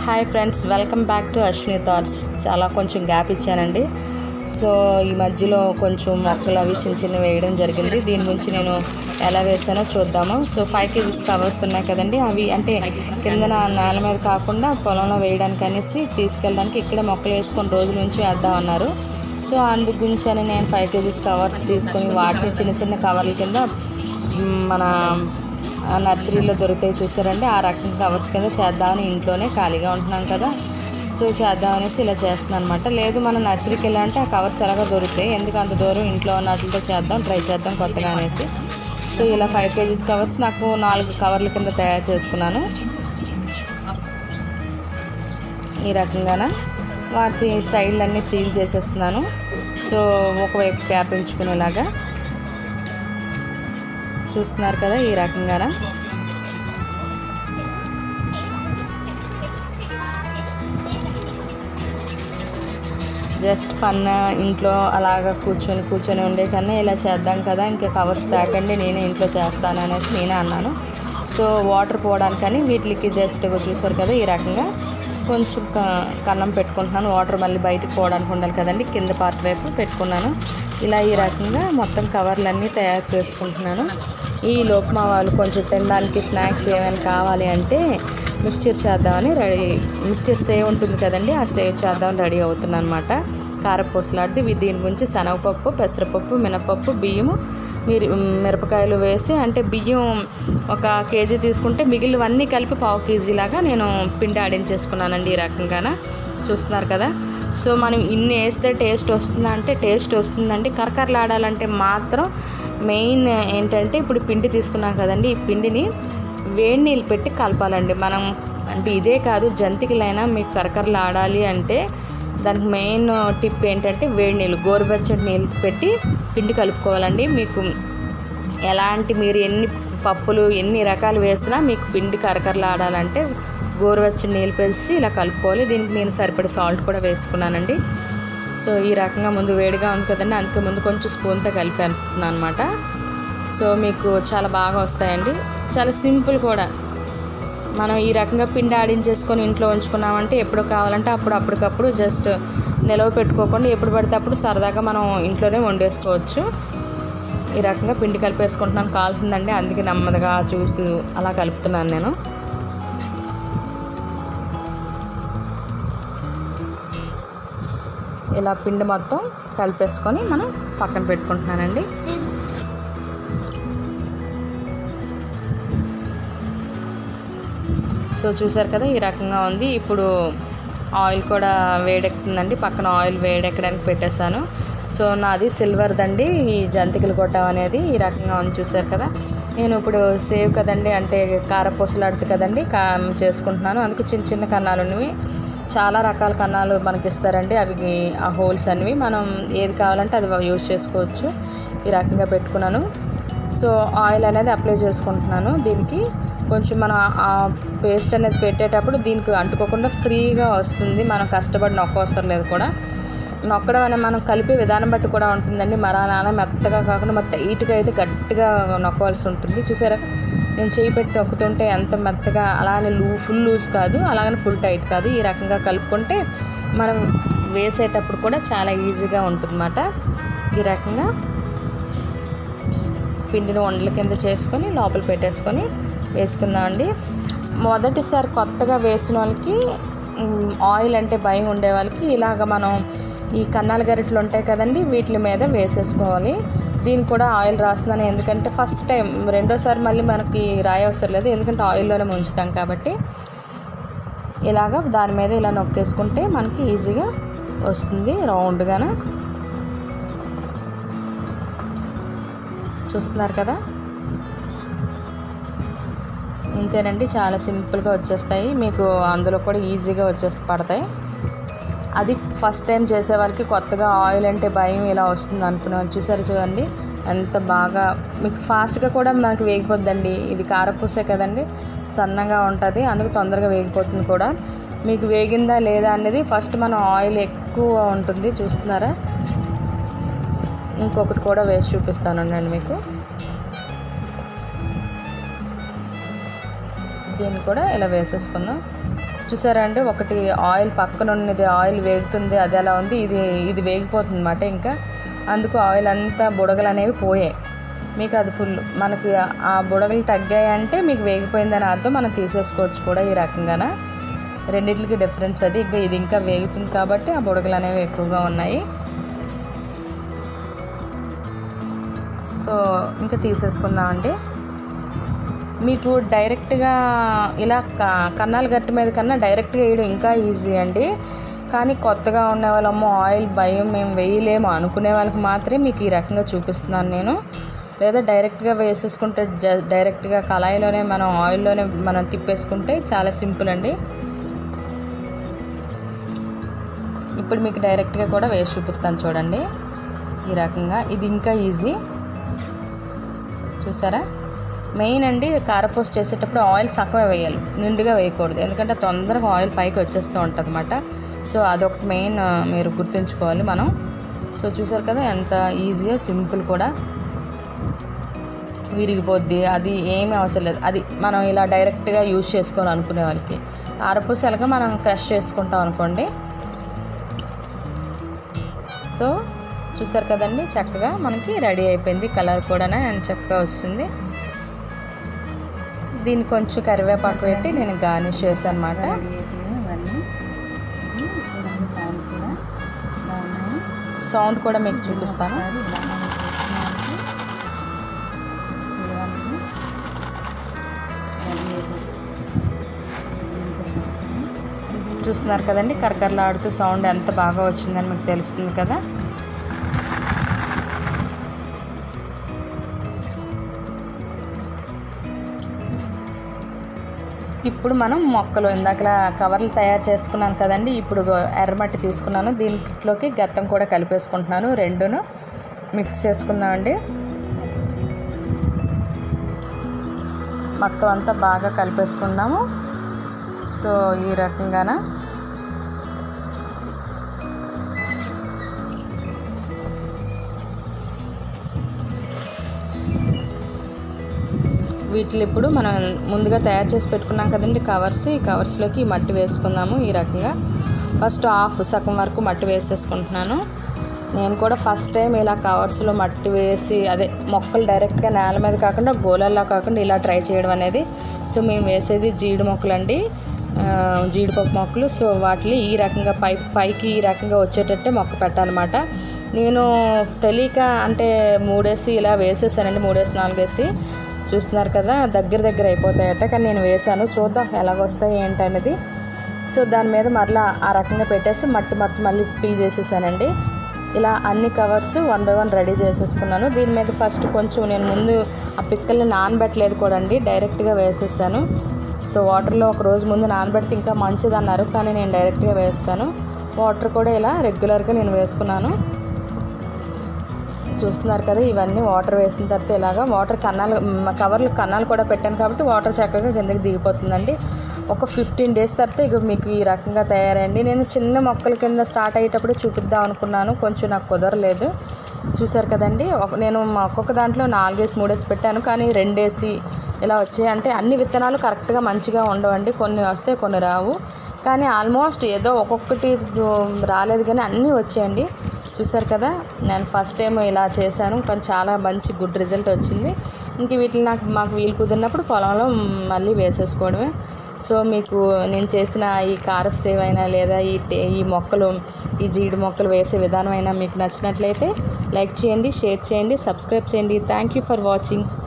hi friends welcome back to Ashwini thoughts చాలా కొంచెం gap ఇచ్చానండి సో ఈ మధ్యలో కొంచెం మొక్కలు అవి చిన్న చిన్న వేయడం జరిగింది దీని గురించి నేను ఎలా వేసానో చూద్దాము సో ఫైవ్ కేజీస్ కవర్స్ ఉన్నాయి కదండి అవి అంటే కింద నేల మీద కాకుండా పొలంలో వేయడానికి అనేసి తీసుకెళ్ళడానికి ఇక్కడే మొక్కలు వేసుకొని రోజుల నుంచి వేద్దాం అన్నారు సో అందు గురించి అని నేను ఫైవ్ కేజీస్ కవర్స్ తీసుకొని వాటిని చిన్న చిన్న కవర్ల కింద మ్, మన ఆ నర్సరీలో దొరుకుతాయి చూసారండి ఆ రకం కవర్స్ కింద చేద్దామని ఇంట్లోనే ఖాళీగా ఉంటున్నాం కదా సో చేద్దాం అనేసి ఇలా చేస్తున్నాను అనమాట లేదు మనం నర్సరీకి వెళ్ళాలంటే ఆ కవర్స్ ఎలాగో దొరుకుతాయి ఎందుకు అంత దూరం ఇంట్లో ఉన్నట్లతో చేద్దాం ట్రై చేద్దాం కొత్తగా అనేసి సో ఇలా ఫైవ్ కేజీస్ కవర్స్ నాకు నాలుగు కవర్ల కింద తయారు చేసుకున్నాను ఈ రకంగాన వాటి సైడ్లన్నీ సీల్ చేసేస్తున్నాను సో ఒకవైపు క్యాప్ ఎంచుకునేలాగా చూస్తున్నారు కదా ఈ రకంగాన జస్ట్ ఫన్ ఇంట్లో అలాగ కూర్చొని కూర్చొని ఉండే కన్నా ఇలా చేద్దాం కదా ఇంకా కవర్స్ తాకండి నేనే ఇంట్లో చేస్తాను అనేసి నేనే అన్నాను సో వాటర్ పోవడానికని వీటికి జస్ట్ చూసారు కదా ఈ రకంగా కొంచెం క- కన్నం పెట్టుకుంటున్నాను వాటర్ మళ్ళీ బయటకు పోవడానికి ఉండాలి కదండి కింద పార్ట్ వైపు పెట్టుకున్నాను ఇలా ఈ రకంగా మొత్తం కవర్లన్నీ తయారు చేసుకుంటున్నాను ఈ లోపు మా వాళ్ళు కొంచెం తినడానికి స్నాక్స్ ఏమైనా కావాలి అంటే మిక్చర్ చేద్దామని రెడీ మిక్చర్ సేవ్ ఉంటుంది కదండి ఆ సేవ్ చేద్దామని రెడీ అవుతున్నాను అనమాట కారపూసలాడితే ఇవి దీని గురించి శనగపప్పు పెసరపప్పు మినపప్పు బియ్యము మీరు మిరపకాయలు వేసి అంటే బియ్యం ఒక కేజీ తీసుకుంటే మిగిలినవన్నీ కలిపి పావు కేజీ లాగా నేను పిండి ఆడించేసుకున్నానండి ఈ రకంగాన చూస్తున్నారు కదా సో మనం ఇన్ని వేస్తే టేస్ట్ వస్తుందా అంటే టేస్ట్ వస్తుందండి కరకరలాడాలంటే మాత్రం మెయిన్ ఏంటంటే ఇప్పుడు పిండి తీసుకున్నాం కదండి ఈ పిండిని వేడి నీళ్ళు పెట్టి కలపాలండి మనం అంటే ఇదే కాదు జంతికలైనా మీకు కరకరలు ఆడాలి అంటే దానికి మెయిన్ టిప్ ఏంటంటే వేడి నీళ్ళు గోరువెచ్చటి నీళ్ళు పెట్టి పిండి కలుపుకోవాలండి మీకు ఎలాంటి మీరు ఎన్ని పప్పులు ఎన్ని రకాలు వేసినా మీకు పిండి కరకరలు ఆడాలంటే గోరువెచ్చని నీళ్ళు వేసి ఇలా కలుపుకోవాలి దీనికి నేను సరిపడే సాల్ట్ కూడా వేసుకున్నానండి సో ఈ రకంగా ముందు వేడిగా ఉంది కదండి అందుకే ముందు కొంచెం స్పూన్తో కలిపి అనుకుంటున్నాను అనమాట సో మీకు చాలా బాగా వస్తాయండి చాలా సింపుల్ కూడా మనం ఈ రకంగా పిండి ఆడించేసుకొని ఇంట్లో ఉంచుకున్నామంటే ఎప్పుడు కావాలంటే అప్పుడు అప్పటికప్పుడు జస్ట్ నిలవ పెట్టుకోకుండా ఎప్పుడు పడితే అప్పుడు సరదాగా మనం ఇంట్లోనే వండేసుకోవచ్చు ఈ రకంగా పిండి కలిపేసుకుంటున్నాను కాలుతుందండి అందుకే నెమ్మదిగా చూస్తూ అలా కలుపుతున్నాను నేను ఇలా పిండి మొత్తం కలిపేసుకొని మనం పక్కన పెట్టుకుంటున్నానండి సో చూసారు కదా ఈ రకంగా ఉంది ఇప్పుడు ఆయిల్ కూడా వేడెక్కుతుందండి పక్కన ఆయిల్ వేడెక్కడానికి పెట్టేశాను సో నాది సిల్వర్ దండి ఈ జంతికలు కొట్టం అనేది ఈ రకంగా ఉంది చూసారు కదా నేను ఇప్పుడు సేవ్ కదండి అంటే కారపూసలాడుతుంది కదండి కా చేసుకుంటున్నాను అందుకు చిన్న చిన్న కన్నాలు ఉన్నవి చాలా రకాల కన్నాలు మనకి ఇస్తారండి అవి ఆ హోల్స్ అనేవి మనం ఏది కావాలంటే అది యూజ్ చేసుకోవచ్చు ఈ రకంగా పెట్టుకున్నాను సో ఆయిల్ అనేది అప్లై చేసుకుంటున్నాను దీనికి కొంచెం మనం ఆ పేస్ట్ అనేది పెట్టేటప్పుడు దీనికి అంటుకోకుండా ఫ్రీగా వస్తుంది మనం కష్టపడి నొక్కవసరం లేదు కూడా నొక్కడం అనేది మనం కలిపే విధానం బట్టి కూడా ఉంటుందండి మరాల మెత్తగా కాకుండా మరి టైట్గా అయితే గట్టిగా నొక్కవలసి ఉంటుంది చూసారా నేను చేయి పెట్టి నొక్కుతుంటే ఎంత మెత్తగా అలానే లూ ఫుల్ లూజ్ కాదు అలాగని ఫుల్ టైట్ కాదు ఈ రకంగా కలుపుకుంటే మనం వేసేటప్పుడు కూడా చాలా ఈజీగా ఉంటుందన్నమాట ఈ రకంగా పిండిని వండల కింద చేసుకొని లోపల పెట్టేసుకొని వేసుకుందామండి మొదటిసారి కొత్తగా వేసిన వాళ్ళకి మ్, ఆయిల్ అంటే భయం ఉండే వాళ్ళకి ఇలాగ మనం ఈ కన్నాల గరిటలు ఉంటాయి కదండి వీటి మీద వేసేసుకోవాలి దీనికి కూడా ఆయిల్ రాస్తున్నాను ఎందుకంటే ఫస్ట్ టైం రెండోసారి మళ్ళీ మనకి రాయవసరం లేదు ఎందుకంటే ఆయిల్లోనే ముంచుతాం కాబట్టి ఇలాగ దాని మీద ఇలా నొక్కేసుకుంటే మనకి ఈజీగా వస్తుంది రౌండ్గాన చూస్తున్నారు కదా ఇంతేనండి చాలా సింపుల్గా వచ్చేస్తాయి మీకు అందులో కూడా ఈజీగా వచ్చేసి పడతాయి అది ఫస్ట్ టైం చేసే వాళ్ళకి కొత్తగా ఆయిల్ అంటే భయం ఇలా వస్తుంది అనుకున్నాను చూసారు చూడండి ఎంత బాగా మీకు ఫాస్ట్గా కూడా మనకి వేగిపోద్దండి ఇది కారపూసే కదండి సన్నగా ఉంటుంది అందుకు తొందరగా వేగిపోతుంది కూడా మీకు వేగిందా లేదా అనేది ఫస్ట్ మనం ఆయిల్ ఎక్కువ ఉంటుంది చూస్తున్నారా ఇంకొకటి కూడా వేసి చూపిస్తానండి మీకు దీన్ని కూడా ఇలా వేసేసుకుందాం చూసారా అండి ఒకటి ఆయిల్ పక్కన ఉన్నది ఆయిల్ వేగుతుంది అది ఎలా ఉంది ఇది ఇది వేగిపోతుంది అనమాట ఇంకా అందుకు ఆయిల్ అంతా బుడగలు అనేవి పోయాయి మీకు అది ఫుల్ మనకి ఆ బుడగలు తగ్గాయి అంటే మీకు వేగిపోయిందని అర్థం మనం తీసేసుకోవచ్చు కూడా ఈ రకంగాన రెండింటికి డిఫరెన్స్ అది ఇంకా ఇది ఇంకా వేగుతుంది కాబట్టి ఆ బుడగలు అనేవి ఎక్కువగా ఉన్నాయి సో ఇంకా తీసేసుకుందామండి మీకు డైరెక్ట్గా ఇలా క- కన్నాల గట్టు మీద కన్నా డైరెక్ట్గా వేయడం ఇంకా ఈజీ అండి కానీ కొత్తగా ఉన్న వాళ్ళమ్మో ఆయిల్ భయం మేము వేయలేము అనుకునే వాళ్ళకి మాత్రమే మీకు ఈ రకంగా చూపిస్తున్నాను నేను లేదా డైరెక్ట్గా వేసేసుకుంటే జ డైరెక్ట్గా కళాయిలోనే మనం ఆయిల్లోనే మనం తిప్పేసుకుంటే చాలా సింపుల్ అండి ఇప్పుడు మీకు డైరెక్ట్గా కూడా వేసి చూపిస్తాను చూడండి ఈ రకంగా ఇది ఇంకా ఈజీ చూసారా మెయిన్ అండి కారపూస చేసేటప్పుడు ఆయిల్ సక్కగా వేయాలి నిండుగా వేయకూడదు ఎందుకంటే తొందరగా ఆయిల్ పైకి వచ్చేస్తూ ఉంటుంది అనమాట సో అదొకటి మెయిన్ ఆ, మీరు గుర్తుంచుకోవాలి మనం సో చూసారు కదా ఎంత ఈజీగా సింపుల్ కూడా విరిగిపోద్ది అది ఏమీ అవసరం లేదు అది మనం ఇలా డైరెక్ట్గా యూజ్ చేసుకోవాలి అనుకునే వాళ్ళకి కారపూస ఎలాగ మనం క్రష్ చేసుకుంటాం అనుకోండి సో చూసారు కదండి చక్కగా మనకి రెడీ అయిపోయింది కలర్ కూడా అండ్ చక్కగా వస్తుంది దీన్ని కొంచెం కరివేపాకు పెట్టి నేను గార్నిష్ చేశాను అనమాట రెడీ అయిపోయాయి ఇవన్నీ ఇది చూడండి సౌండ్ కూడా బాగున్నాయి సౌండ్ కూడా మీకు చూపిస్తాను ఒకసారి ఇలా మనం చేసుకున్నామంటే సేవానికి రెడీ అయిపోయింది ఇంకా చూస్తాను చూస్తున్నారు కదండి కరకరలాడుతూ సౌండ్ ఎంత బాగా వచ్చిందని మీకు తెలుస్తుంది కదా ఇప్పుడు మనం మొక్కలు ఇందాకలా కవర్లు తయారు చేసుకున్నాను కదండి ఇప్పుడు ఎర్రమట్టి తీసుకున్నాను దీంట్లోకి గత్తం కూడా కలిపేసుకుంటున్నాను రెండును మిక్స్ చేసుకుందామండి మొత్తం అంతా బాగా కలిపేసుకుందాము సో ఈ రకంగాన వీటిని ఇప్పుడు మనం ముందుగా తయారు చేసి పెట్టుకున్నాం కదండి కవర్స్ ఈ కవర్స్లోకి ఈ మట్టి వేసుకుందాము ఈ రకంగా ఫస్ట్ హాఫ్ సగం వరకు మట్టి వేసేసుకుంటున్నాను నేను కూడా ఫస్ట్ టైం ఇలా కవర్స్లో మట్టి వేసి అదే మొక్కలు డైరెక్ట్గా నేల మీద కాకుండా గోళల్లో కాకుండా ఇలా ట్రై చేయడం అనేది సో మేము వేసేది జీడి మొక్కలండి ఆ, జీడిపప్పు మొక్కలు సో వాటిని ఈ రకంగా పై పైకి ఈ రకంగా వచ్చేటట్టే మొక్క పెట్టాలన్నమాట నేను తెలియక అంటే మూడేసి ఇలా వేసేసానండి మూడేసి నాలుగేసి చూస్తున్నారు కదా దగ్గర దగ్గర అయిపోతాయట కానీ నేను వేసాను చూద్దాం ఎలాగొస్తాయి ఏంటి అనేది సో దాని మీద మరలా ఆ రకంగా పెట్టేసి మట్టి మొత్తం మళ్ళీ ఫిల్ చేసేసానండి ఇలా అన్ని covers one by one ready చేసేసుకున్నాను దీని మీద ఫస్ట్ కొంచెం నేను ముందు ఆ పిక్కల్ని నానబెట్టలేదు కూడా అండి డైరెక్ట్గా వేసేసాను సో వాటర్లో ఒక రోజు ముందు నానబెడితే ఇంకా మంచిది అన్నారు కానీ నేను డైరెక్ట్గా వేస్తాను వాటర్ కూడా ఇలా రెగ్యులర్గా నేను వేసుకున్నాను చూస్తున్నారు కదా ఇవన్నీ వాటర్ వేసిన తర్వాత ఇలాగా వాటర్ కన్నాలు మ్, కవర్లు కన్నాలు కూడా పెట్టాను కాబట్టి వాటర్ చక్కగా కిందకి దిగిపోతుందండి ఒక ఫిఫ్టీన్ డేస్ తర్వాత ఇక మీకు ఈ రకంగా తయారైంది నేను చిన్న మొక్కల కింద స్టార్ట్ అయ్యేటప్పుడు చూపిద్దాం అనుకున్నాను కొంచెం నాకు కుదరలేదు చూసారు కదండి ఒక నేను మా ఒక్కొక్క దాంట్లో నాలుగేసి మూడేసి పెట్టాను కానీ రెండేసి ఇలా వచ్చాయి అంటే అన్ని విత్తనాలు కరెక్ట్గా మంచిగా ఉండవండి కొన్ని వస్తాయి కొన్ని రావు కానీ ఆల్మోస్ట్ ఏదో ఒక్కొక్కటి రాలేదు కానీ అన్నీ వచ్చాయండి చూసారు కదా నేను ఫస్ట్ టైం ఇలా చేశాను కానీ చాలా మంచి గుడ్ రిజల్ట్ వచ్చింది ఇంక వీటిని నాకు మాకు వీలు కుదిరినప్పుడు పొలంలో మళ్ళీ వేసేసుకోవడమే సో మీకు నేను చేసిన ఈ కారఫ్ సేవ్ అయినా లేదా ఈ టే- ఈ మొక్కలు ఈ జీడి మొక్కలు వేసే విధానం అయినా మీకు నచ్చినట్లయితే లైక్ చేయండి షేర్ చేయండి సబ్స్క్రైబ్ చేయండి థ్యాంక్ యూ ఫర్ వాచింగ్